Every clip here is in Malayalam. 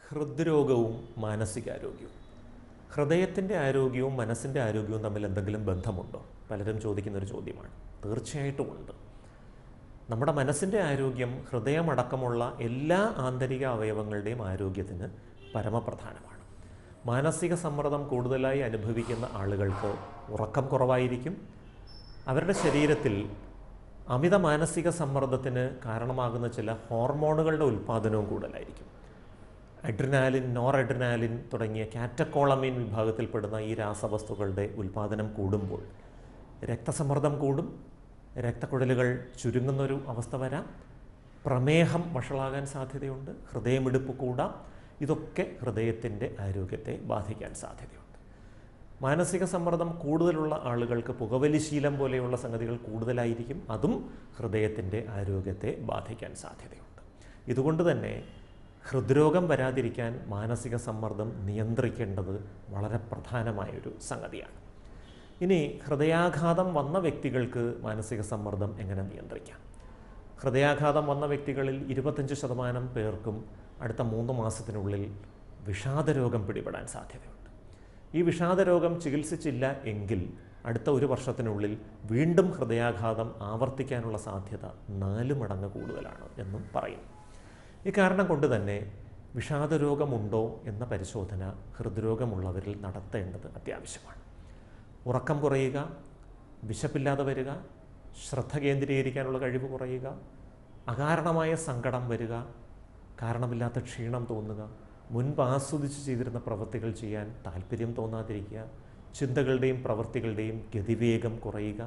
ഹൃദ്രോഗവും മാനസികാരോഗ്യവും ഹൃദയത്തിൻ്റെ ആരോഗ്യവും മനസ്സിൻ്റെ ആരോഗ്യവും തമ്മിൽ എന്തെങ്കിലും ബന്ധമുണ്ടോ പലരും ചോദിക്കുന്ന ഒരു ചോദ്യമാണ് തീർച്ചയായിട്ടും ഉണ്ട് നമ്മുടെ മനസ്സിൻ്റെ ആരോഗ്യം ഹൃദയമടക്കമുള്ള എല്ലാ ആന്തരിക അവയവങ്ങളുടെയും ആരോഗ്യത്തിന് പരമപ്രധാനമാണ് മാനസിക സമ്മർദ്ദം കൂടുതലായി അനുഭവിക്കുന്ന ആളുകൾക്ക് ഉറക്കം കുറവായിരിക്കും അവരുടെ ശരീരത്തിൽ അമിത മാനസിക സമ്മർദ്ദത്തിന് കാരണമാകുന്ന ചില ഹോർമോണുകളുടെ ഉൽപ്പാദനവും കൂടുതലായിരിക്കും അഡ്രിനാലിൻ നോർ അഡ്രിനാലിൻ തുടങ്ങിയ കാറ്റക്കോളമീൻ വിഭാഗത്തിൽപ്പെടുന്ന ഈ രാസവസ്തുക്കളുടെ ഉൽപ്പാദനം കൂടുമ്പോൾ രക്തസമ്മർദ്ദം കൂടും രക്തക്കുഴലുകൾ ചുരുങ്ങുന്നൊരു അവസ്ഥ വരാം പ്രമേഹം വഷളാകാൻ സാധ്യതയുണ്ട് ഹൃദയമിടിപ്പ് കൂടാം ഇതൊക്കെ ഹൃദയത്തിൻ്റെ ആരോഗ്യത്തെ ബാധിക്കാൻ സാധ്യതയുണ്ട് മാനസിക സമ്മർദ്ദം കൂടുതലുള്ള ആളുകൾക്ക് പുകവലി ശീലം പോലെയുള്ള സംഗതികൾ കൂടുതലായിരിക്കും അതും ഹൃദയത്തിൻ്റെ ആരോഗ്യത്തെ ബാധിക്കാൻ സാധ്യതയുണ്ട് ഇതുകൊണ്ട് തന്നെ ഹൃദ്രോഗം വരാതിരിക്കാൻ മാനസിക സമ്മർദ്ദം നിയന്ത്രിക്കേണ്ടത് വളരെ പ്രധാനമായൊരു സംഗതിയാണ് ഇനി ഹൃദയാഘാതം വന്ന വ്യക്തികൾക്ക് മാനസിക സമ്മർദ്ദം എങ്ങനെ നിയന്ത്രിക്കാം ഹൃദയാഘാതം വന്ന വ്യക്തികളിൽ ഇരുപത്തഞ്ച് ശതമാനം പേർക്കും അടുത്ത മൂന്ന് മാസത്തിനുള്ളിൽ വിഷാദരോഗം പിടിപെടാൻ സാധ്യതയുണ്ട് ഈ വിഷാദരോഗം ചികിത്സിച്ചില്ല എങ്കിൽ അടുത്ത ഒരു വർഷത്തിനുള്ളിൽ വീണ്ടും ഹൃദയാഘാതം ആവർത്തിക്കാനുള്ള സാധ്യത നാല് മടങ്ങ് കൂടുതലാണ് എന്നും പറയുന്നു ഈ കാരണം കൊണ്ട് തന്നെ വിഷാദരോഗമുണ്ടോ എന്ന പരിശോധന ഹൃദ്രോഗമുള്ളവരിൽ നടത്തേണ്ടത് അത്യാവശ്യമാണ് ഉറക്കം കുറയുക വിശപ്പില്ലാതെ വരിക ശ്രദ്ധ കേന്ദ്രീകരിക്കാനുള്ള കഴിവ് കുറയുക അകാരണമായ സങ്കടം വരിക കാരണമില്ലാത്ത ക്ഷീണം തോന്നുക മുൻപ് ആസ്വദിച്ച് ചെയ്തിരുന്ന പ്രവൃത്തികൾ ചെയ്യാൻ താല്പര്യം തോന്നാതിരിക്കുക ചിന്തകളുടെയും പ്രവൃത്തികളുടെയും ഗതിവേഗം കുറയുക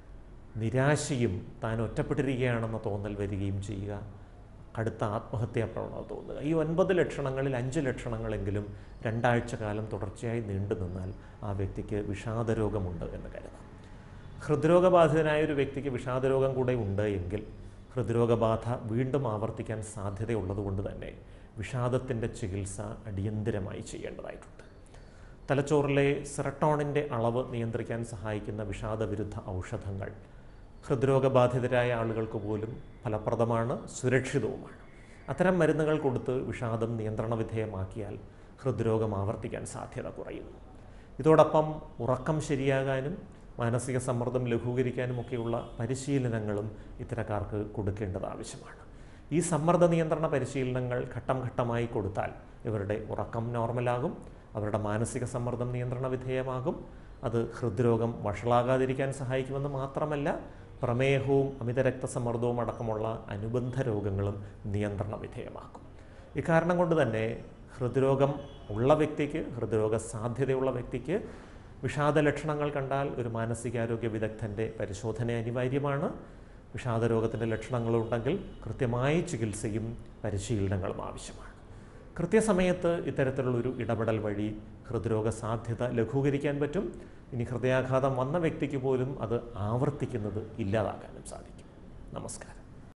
നിരാശയും താൻ ഒറ്റപ്പെട്ടിരിക്കുകയാണെന്ന തോന്നൽ വരികയും ചെയ്യുക കടുത്ത ആത്മഹത്യാ പ്രവണത തോന്നുക ഈ ഒൻപത് ലക്ഷണങ്ങളിൽ അഞ്ച് ലക്ഷണങ്ങളെങ്കിലും രണ്ടാഴ്ച കാലം തുടർച്ചയായി നീണ്ടു നിന്നാൽ ആ വ്യക്തിക്ക് വിഷാദരോഗമുണ്ട് എന്ന് കരുതാം ഹൃദ്രോഗബാധിതനായ ഒരു വ്യക്തിക്ക് വിഷാദരോഗം കൂടെ ഉണ്ട് എങ്കിൽ ഹൃദ്രോഗബാധ വീണ്ടും ആവർത്തിക്കാൻ സാധ്യതയുള്ളതുകൊണ്ട് തന്നെ വിഷാദത്തിൻ്റെ ചികിത്സ അടിയന്തിരമായി ചെയ്യേണ്ടതായിട്ടുണ്ട് തലച്ചോറിലെ സെറട്ടോണിൻ്റെ അളവ് നിയന്ത്രിക്കാൻ സഹായിക്കുന്ന വിഷാദവിരുദ്ധ ഔഷധങ്ങൾ ഹൃദ്രോഗബാധിതരായ ആളുകൾക്ക് പോലും ഫലപ്രദമാണ് സുരക്ഷിതവുമാണ് അത്തരം മരുന്നുകൾ കൊടുത്ത് വിഷാദം നിയന്ത്രണ വിധേയമാക്കിയാൽ ഹൃദ്രോഗം ആവർത്തിക്കാൻ സാധ്യത കുറയുന്നു ഇതോടൊപ്പം ഉറക്കം ശരിയാകാനും മാനസിക സമ്മർദ്ദം ലഘൂകരിക്കാനുമൊക്കെയുള്ള പരിശീലനങ്ങളും ഇത്തരക്കാർക്ക് കൊടുക്കേണ്ടത് ആവശ്യമാണ് ഈ സമ്മർദ്ദ നിയന്ത്രണ പരിശീലനങ്ങൾ ഘട്ടം ഘട്ടമായി കൊടുത്താൽ ഇവരുടെ ഉറക്കം നോർമലാകും അവരുടെ മാനസിക സമ്മർദ്ദം നിയന്ത്രണ വിധേയമാകും അത് ഹൃദ്രോഗം വഷളാകാതിരിക്കാൻ സഹായിക്കുമെന്ന് മാത്രമല്ല പ്രമേഹവും അമിത രക്തസമ്മർദ്ദവും അടക്കമുള്ള അനുബന്ധ രോഗങ്ങളും നിയന്ത്രണ വിധേയമാക്കും ഇക്കാരണം കൊണ്ട് തന്നെ ഹൃദ്രോഗം ഉള്ള വ്യക്തിക്ക് ഹൃദ്രോഗ സാധ്യതയുള്ള വ്യക്തിക്ക് വിഷാദ ലക്ഷണങ്ങൾ കണ്ടാൽ ഒരു മാനസികാരോഗ്യ വിദഗ്ധൻ്റെ പരിശോധന അനിവാര്യമാണ് വിഷാദരോഗത്തിൻ്റെ ലക്ഷണങ്ങളുണ്ടെങ്കിൽ കൃത്യമായ ചികിത്സയും പരിശീലനങ്ങളും ആവശ്യമാണ് കൃത്യസമയത്ത് ഇത്തരത്തിലുള്ളൊരു ഇടപെടൽ വഴി ഹൃദ്രോഗ സാധ്യത ലഘൂകരിക്കാൻ പറ്റും ഇനി ഹൃദയാഘാതം വന്ന വ്യക്തിക്ക് പോലും അത് ആവർത്തിക്കുന്നത് ഇല്ലാതാക്കാനും സാധിക്കും നമസ്കാരം